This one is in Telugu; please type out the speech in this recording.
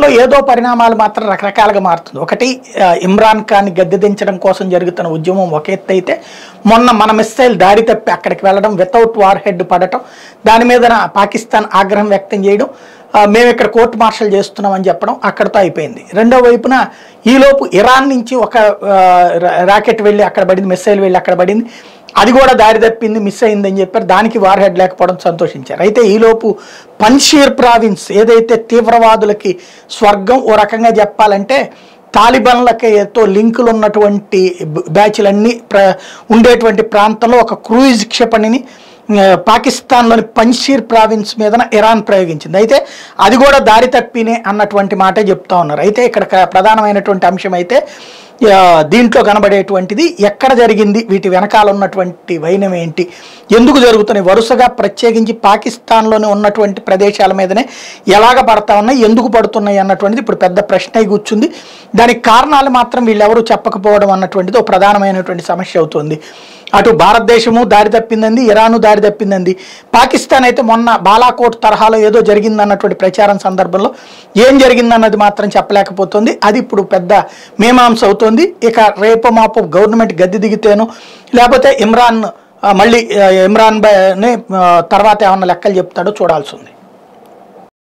దాంట్లో ఏదో పరిణామాలు మాత్రం రకరకాలుగా మారుతుంది ఒకటి ఆ, ఇమ్రాన్ ఖాన్ గద్దె దించడం కోసం జరుగుతున్న ఉద్యమం ఒక ఎత్తు అయితే మొన్న మన మిస్సైల్ దారి తప్పి అక్కడికి వెళ్ళడం వితౌట్ వార్ హెడ్ పడటం దాని మీద పాకిస్తాన్ ఆగ్రహం వ్యక్తం చేయడం ఆ, మేము ఇక్కడ కోర్టు మార్షల్ చేస్తున్నామని చెప్పడం అక్కడితో అయిపోయింది రెండో వైపున ఈలోపు ఇరాన్ నుంచి ఒక ఆ, రా- రాకెట్ వెళ్ళి అక్కడ పడింది మిస్సైల్ వెళ్ళి అక్కడ పడింది అది కూడా దారి తప్పింది మిస్ అయిందని చెప్పారు దానికి వార్ హెడ్ లేకపోవడం సంతోషించారు అయితే ఈలోపు పన్షీర్ ప్రావిన్స్ ఏదైతే తీవ్రవాదులకి స్వర్గం ఓ రకంగా చెప్పాలంటే తాలిబాన్లతో లింకులు ఉన్నటువంటి బ- బ్యాచ్లన్నీ ప్ర ఉండేటువంటి ప్రాంతంలో ఒక క్రూయిజ్ క్షిపణిని ఆ, పాకిస్తాన్లోని పంషీర్ ప్రావిన్స్ మీదన ఇరాన్ ప్రయోగించింది అయితే అది కూడా దారి తప్పినే అన్నటువంటి మాటే చెప్తా ఉన్నారు అయితే ఇక్కడ క- ప్రధానమైనటువంటి అంశం అయితే ఆ, దీంట్లో కనబడేటువంటిది ఎక్కడ జరిగింది వీటి వెనకాల ఉన్నటువంటి వైనం ఏంటి ఎందుకు జరుగుతున్నాయి వరుసగా ప్రత్యేకించి పాకిస్తాన్లోనే ఉన్నటువంటి ప్రదేశాల మీదనే ఎలాగ పడతా ఉన్నాయి ఎందుకు పడుతున్నాయి అన్నటువంటిది ఇప్పుడు పెద్ద ప్రశ్న అయి కూర్చుంది దానికి కారణాలు మాత్రం వీళ్ళెవరూ చెప్పకపోవడం అన్నటువంటిది ఒక ప్రధానమైనటువంటి సమస్య అవుతుంది అటు భారతదేశము దారి తప్పిందంది ఇరాను దారి తప్పిందంది పాకిస్తాన్ అయితే మొన్న బాలాకోట్ తరహాలో ఏదో జరిగిందన్నటువంటి ప్రచారం సందర్భంలో ఏం జరిగిందన్నది మాత్రం చెప్పలేకపోతుంది అది ఇప్పుడు పెద్ద మీమాంస అవుతుంది ఇక రేపు మాపు గవర్నమెంట్ గద్దె దిగితేను లేకపోతే ఇమ్రాన్ ఆ, మళ్ళీ ఆ, ఇమ్రాన్ బై ని, ఆ, తర్వాత ఏమన్నా లెక్కలు చెప్తాడో చూడాల్సి ఉంది